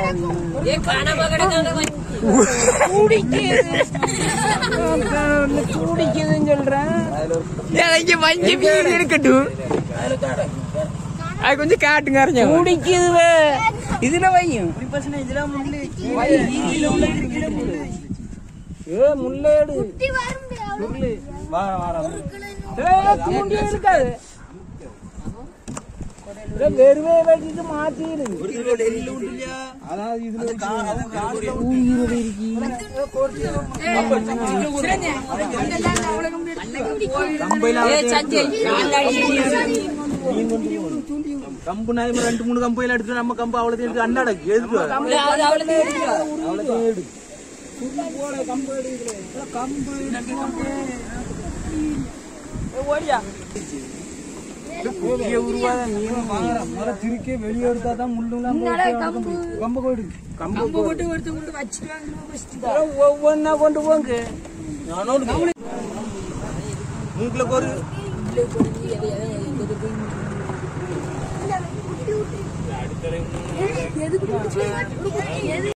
ஏ காணாம கிடக்காங்க குடிக்குதுன்னு சொல்றேன் எனக்கு மஞ்சள் மீன் இருக்கட்டும் அது கொஞ்சம் காட்டுங்க அறிஞ்ச குடிக்குது இதுல வையும் ஏ முள்ளேடு ஏ, தூண்டி இருக்காது ஏ, வெறுவே வச்சுட்டு மாத்திடு ஏ சஞ்சய் கம்பு நாய் ரெண்டு மூணு கம்பையில எடுத்து நம்ம கம்பு அவ்வளவு எடுத்து அண்டாட எதுக்கு அது அவளுக்கு திருக்கே வெளியே எடுத்தா தான் முள்ளுலாம் கம்பு கோடு கம்பு ஒவ்வொன்னா கொண்டு போங்க உங்களுக்கு ஒரு எதுக்கு